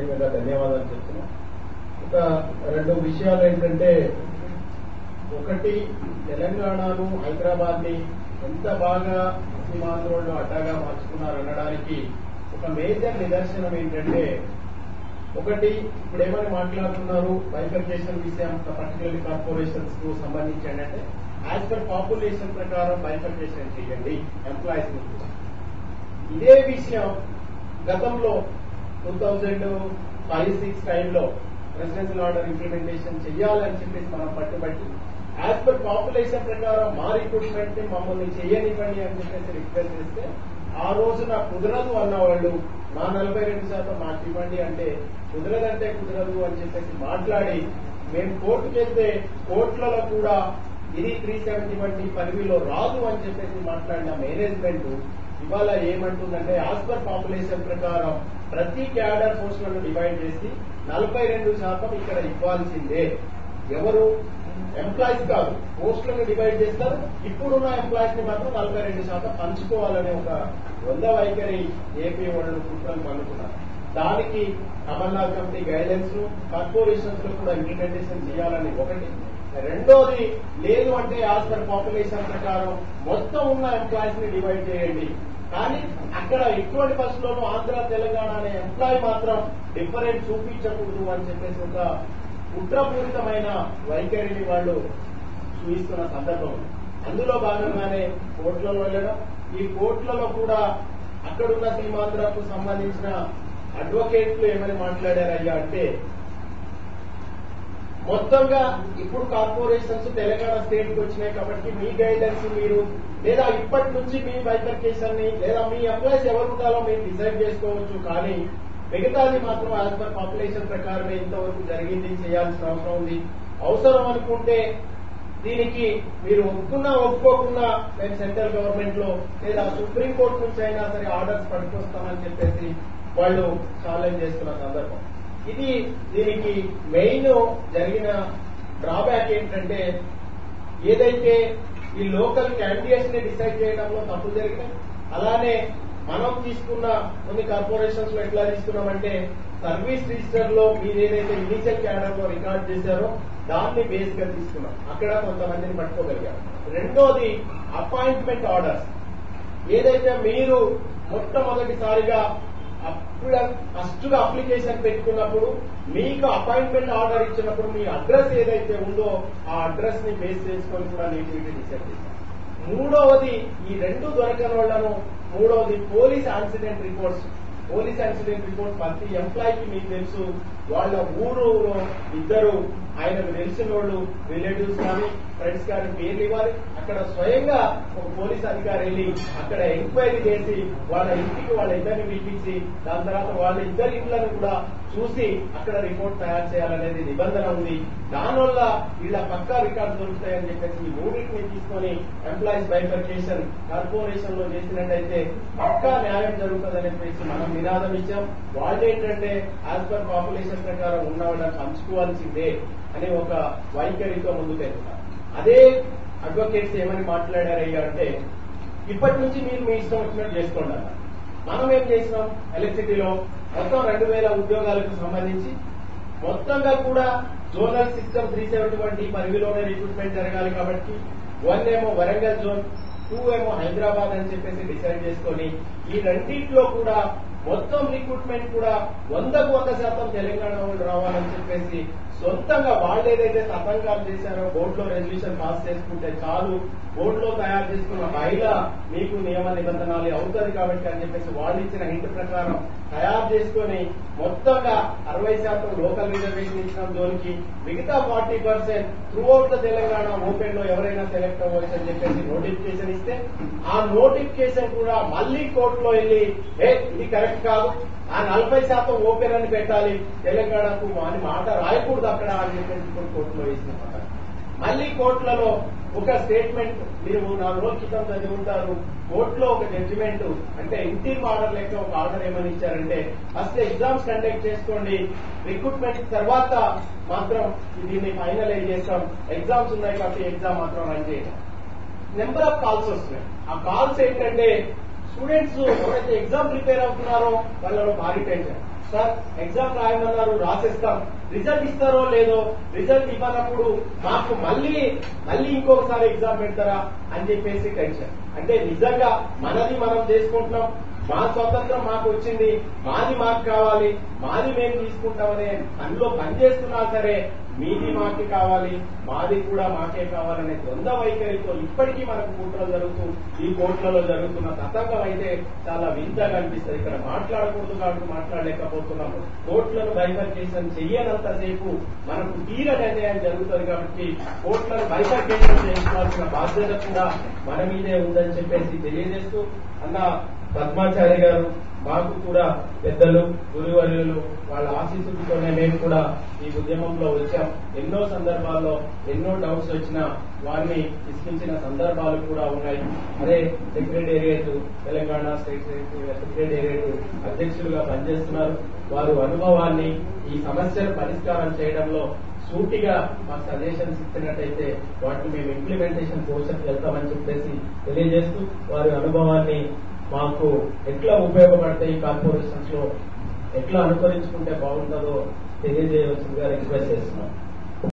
ప్రత్యేకంగా ధన్యవాదాలు చెప్తున్నాం ఒక రెండు విషయాలు ఏంటంటే ఒకటి తెలంగాణను హైదరాబాద్ ని ఎంత బాగా సీమాంధ్రోళ్ళు అడ్డాగా మార్చుకున్నారు అనడానికి ఒక మేజర్ నిదర్శనం ఏంటంటే ఒకటి ఇప్పుడు ఏమని మాట్లాడుతున్నారు బైఫర్కేషన్ విషయం పర్టికులర్లీ కార్పొరేషన్స్ కు సంబంధించి ఏంటంటే యాజ్ పర్ పాపులేషన్ ప్రకారం బైఫర్కేషన్ చేయండి ఎంప్లాయీస్ ని కూడా. ఇదే విషయం గతంలో టూ థౌజండ్ ఫైవ్ సిక్స్ టైంలో ప్రెసిడెన్షియల్ ఆర్డర్ ఇంప్లిమెంటేషన్ చేయాలని చెప్పేసి మనం పట్టుబట్టి యాజ్ పర్ పాపులేషన్ ప్రకారం మా రిక్రూట్మెంట్ ని మమ్మల్ని చేయనివ్వండి అని చెప్పేసి రిక్వెస్ట్ చేస్తే ఆ రోజున కుదరదు అన్నవాళ్ళు మా నలభై రెండు శాతం మాకు ఇవ్వండి అంటే కుదరదంటే కుదరదు అని చెప్పేసి మాట్లాడి మేము కోర్టుకు వెళ్తే కోర్టులలో కూడా ఇది త్రీ సెవెంటీ వన్ పరిధిలో రాదు అని చెప్పేసి మాట్లాడిన మేనేజ్మెంట్ ఇవాళ ఏమంటుందంటే యాజ్ పర్ పాపులేషన్ ప్రకారం ప్రతి క్యాడర్ పోస్టులను డివైడ్ చేసి నలభై రెండు శాతం ఇక్కడ ఇవ్వాల్సిందే ఎవరు ఎంప్లాయీస్ కాదు పోస్టులను డివైడ్ చేస్తారు ఇప్పుడున్న ఎంప్లాయీస్ ని మాత్రం నలభై రెండు శాతం పంచుకోవాలనే ఒక వంద వైఖరి ఏపీ వాళ్ళు కుట్రలు అనుకున్నారు దానికి అమర్నాథ్ కమిటీ గైడెన్స్ కార్పొరేషన్స్ లో కూడా ఇంప్లిమెంటేషన్ చేయాలని ఒకటి రెండోది లేదు అంటే యాజ్ పర్ పాపులేషన్ ప్రకారం మొత్తం ఉన్న ఎంప్లాయీస్ ని డివైడ్ చేయండి కానీ అక్కడ ఎటువంటి బస్సులోనూ ఆంధ్ర తెలంగాణ అనే ఎంప్లాయీ మాత్రం డిఫరెంట్ చూపించకూడదు అని చెప్పేసి ఒక కుట్రపూరితమైన వైఖరిని వాళ్ళు చూపిస్తున్న సందర్భం ఉంది. అందులో భాగంగానే కోర్టులలో వెళ్ళడం ఈ కోర్టులలో కూడా అక్కడున్న సీమాంధ్రకు సంబంధించిన అడ్వకేట్లు ఏమని మాట్లాడారయ్యా అంటే మొత్తంగా ఇప్పుడు కార్పొరేషన్స్ తెలంగాణ స్టేట్ కి వచ్చినాయి కాబట్టి మీ గైడెన్స్ మీరు లేదా ఇప్పటి నుంచి మీ బైఫర్కేషన్ ని లేదా మీ ఎంప్లాయీస్ ఎవరు ఉండాలో మీరు డిసైడ్ చేసుకోవచ్చు కానీ మిగతాది మాత్రం యాజ్ పర్ పాపులేషన్ ప్రకారమే ఇంతవరకు జరిగింది చేయాల్సిన అవసరం ఉంది అవసరం అనుకుంటే దీనికి మీరు ఒప్పుకున్నా ఒప్పుకోకున్నా మేము సెంట్రల్ గవర్నమెంట్ లో లేదా సుప్రీంకోర్టు నుంచి అయినా సరే ఆర్డర్స్ పట్టుకొస్తామని చెప్పేసి వాళ్ళు ఛాలెంజ్ చేస్తున్న సందర్భం ఇది దీనికి మెయిన్ జరిగిన డ్రాబ్యాక్ ఏంటంటే ఏదైతే ఈ లోకల్ క్యాండిడేట్స్ ని డిసైడ్ చేయడంలో తప్పు జరిగినాయి అలానే మనం తీసుకున్న కొన్ని కార్పొరేషన్స్ లో ఎట్లా తీసుకున్నామంటే సర్వీస్ రిజిస్టర్ లో మీరు ఏదైతే ఇనిషియల్ క్యాడర్ లో రికార్డ్ చేశారో దాన్ని బేస్ గా తీసుకున్నాం అక్కడ కొంతమందిని పట్టుకోగలిగాం రెండోది అపాయింట్మెంట్ ఆర్డర్స్ ఏదైతే మీరు మొట్టమొదటిసారిగా అప్పుడు ఫస్ట్ గా అప్లికేషన్ పెట్టుకున్నప్పుడు మీకు అపాయింట్మెంట్ ఆర్డర్ ఇచ్చినప్పుడు మీ అడ్రస్ ఏదైతే ఉందో ఆ అడ్రస్ ని బేస్ చేసుకొని కూడా నేటివిటీ డిసైడ్ చేశాం మూడవది ఈ రెండు దొరకని వాళ్లను మూడవది police accident reports police accident report ప్రతి ఎంప్లాయీకి మీకు తెలుసు వాళ్ళ ఊరులో ఇద్దరు ఆయనకు తెలిసిన వాళ్ళు రిలేటివ్స్ కానీ ఫ్రెండ్స్ కానీ పేర్లు ఇవ్వాలి అక్కడ స్వయంగా ఒక పోలీస్ అధికారి వెళ్ళి అక్కడ ఎంక్వైరీ చేసి వాళ్ళ ఇంటికి వాళ్ళ ఇద్దరిని పిలిపించి దాని తర్వాత వాళ్ళ ఇద్దరి ఇళ్లను కూడా చూసి అక్కడ రిపోర్ట్ తయారు చేయాలనేది నిబంధన ఉంది దానివల్ల వీళ్ళ పక్కా రికార్డు దొరుకుతాయని చెప్పేసి ఈ మూడింటిని తీసుకొని ఎంప్లాయీస్ బైఫర్కేషన్ కార్పొరేషన్ లో చేసినట్టయితే పక్కా న్యాయం జరుగుతుందని చెప్పేసి మనం నినాదం ఇచ్చాం వాళ్ళు ఏంటంటే యాజ్ పర్ పాపులేషన్ ప్రకారం ఉన్న వాళ్ళని పంచుకోవాల్సిందే అని ఒక వైఖరితో ముందుకు వెళ్తున్నారు అదే అడ్వకేట్స్ ఏమని మాట్లాడారయ్యా అంటే ఇప్పటి నుంచి మీరు మీ ఇష్టం వచ్చినట్టు చేసుకోండి అన్నారు మనం ఏం చేసినాం ఎలక్ట్రిసిటీలో మొత్తం రెండు వేల ఉద్యోగాలకు సంబంధించి మొత్తంగా కూడా zonal system three seventy one D పరిధిలోనే రిక్రూట్మెంట్ జరగాలి కాబట్టి వన్ ఏమో వరంగల్ జోన్ టూ ఏమో హైదరాబాద్ అని చెప్పేసి డిసైడ్ చేసుకొని ఈ రెండింటిలో కూడా మొత్తం రిక్రూట్మెంట్ కూడా వందకు వంద శాతం తెలంగాణ వాళ్ళు రావాలని చెప్పేసి సొంతంగా వాళ్ళు ఏదైతే తతంగాలు చేశారో బోర్డులో రెజల్యూషన్ పాస్ చేసుకుంటే చాలు బోర్డులో తయారు చేసుకున్న మహిళ మీకు నియమ నిబంధనలు అవుతుంది కాబట్టి అని చెప్పేసి వాళ్ళు ఇచ్చిన హింట్ ప్రకారం తయారు చేసుకొని మొత్తంగా అరవై శాతం లోకల్ రిజర్వేషన్ ఇచ్చిన జోన్కి మిగతా forty percent throughout the Telangana open లో ఎవరైనా సెలెక్ట్ అవ్వచ్చు అని చెప్పేసి నోటిఫికేషన్ ఇస్తే ఆ నోటిఫికేషన్ కూడా మళ్ళీ కోర్టులో వెళ్ళి ఏ ఇది కరెక్ట్ కాదు ఆ నలభై శాతం ఓపెన్ అని పెట్టాలి తెలంగాణకు అని మాట రాయకూడదు అక్కడ అని చెప్పేసి ఇప్పుడు కోర్టులో వేసిన పథకం మళ్ళీ కోర్టులలో ఒక స్టేట్మెంట్ మీరు నాలుగు రోజుల క్రితం చదివి ఉంటారు కోర్టులో ఒక జడ్జిమెంట్ అంటే ఇంటీమ్ ఆర్డర్ లెక్క ఒక ఆర్డర్ ఏమని ఇచ్చారంటే ఫస్ట్ ఎగ్జామ్స్ కండక్ట్ చేసుకోండి రిక్రూట్మెంట్ తర్వాత మాత్రం దీన్ని ఫైనలైజ్ చేస్తాం ఎగ్జామ్స్ ఉన్నాయి కాబట్టి ఎగ్జామ్ మాత్రం రన్ చేయండి నెంబర్ ఆఫ్ కాల్స్ వస్తున్నాయి ఆ కాల్స్ ఏంటంటే స్టూడెంట్స్ ఎవరైతే ఎగ్జామ్ ప్రిపేర్ అవుతున్నారో వాళ్ళలో భారీ టెన్షన్ సార్ ఎగ్జామ్ రాయమన్నారు రాసిస్తాం రిజల్ట్ ఇస్తారో లేదో రిజల్ట్ ఇవ్వనప్పుడు మాకు మళ్ళీ మళ్ళీ ఇంకొకసారి ఎగ్జామ్ పెడతారా అని చెప్పేసి టెన్షన్ అంటే నిజంగా మనది మనం చేసుకుంటున్నాం మా స్వతంత్రం మాకు వచ్చింది మాది మాకు కావాలి మాది మేము తీసుకుంటామనే అందులో పనిచేస్తున్నా సరే మీది మాకే కావాలి మాది కూడా మాకే కావాలనే ద్వంద్వ వైఖరితో ఇప్పటికీ మనకు కుట్రలు జరుగుతూ ఈ కోర్టులలో జరుగుతున్న తతంగం అయితే చాలా వింతగా అనిపిస్తుంది ఇక్కడ మాట్లాడకూడదు కాబట్టి మాట్లాడలేకపోతున్నాము కోర్టులను బైఫర్కేషన్ చెయ్యనంతసేపు మనకు తీరని అన్యాయం జరుగుతుంది కాబట్టి కోర్టులను బైఫర్కేషన్ చేసుకోవాల్సిన బాధ్యత కూడా మన మీదే ఉందని చెప్పేసి తెలియజేస్తూ అన్న పద్మాచారి గారు మాకు కూడా పెద్దలు గురువర్యులు వాళ్ళ ఆశీస్సులతోనే మేము కూడా ఈ ఉద్యమంలో వచ్చాం ఎన్నో సందర్భాల్లో ఎన్నో డౌట్స్ వచ్చినా వారిని విస్మించిన సందర్భాలు కూడా ఉన్నాయి అదే సెక్రటేరియట్ తెలంగాణ స్టేట్ సెక్రటేరియట్ అధ్యక్షులుగా పనిచేస్తున్నారు వారు అనుభవాన్ని ఈ సమస్యను పరిష్కారం చేయడంలో సూటిగా మాకు సజెషన్స్ ఇచ్చినట్టయితే వాటిని మేము ఇంప్లిమెంటేషన్ పోర్షన్ వెళ్తామని చెప్పేసి తెలియజేస్తూ వారి అనుభవాన్ని మాకు ఎట్లా ఉపయోగపడతాయి కార్పొరేషన్స్ లో ఎట్లా అనుకరించుకుంటే బాగుంటుందో తెలియజేయవలసిందిగా రిక్వెస్ట్ చేస్తున్నాం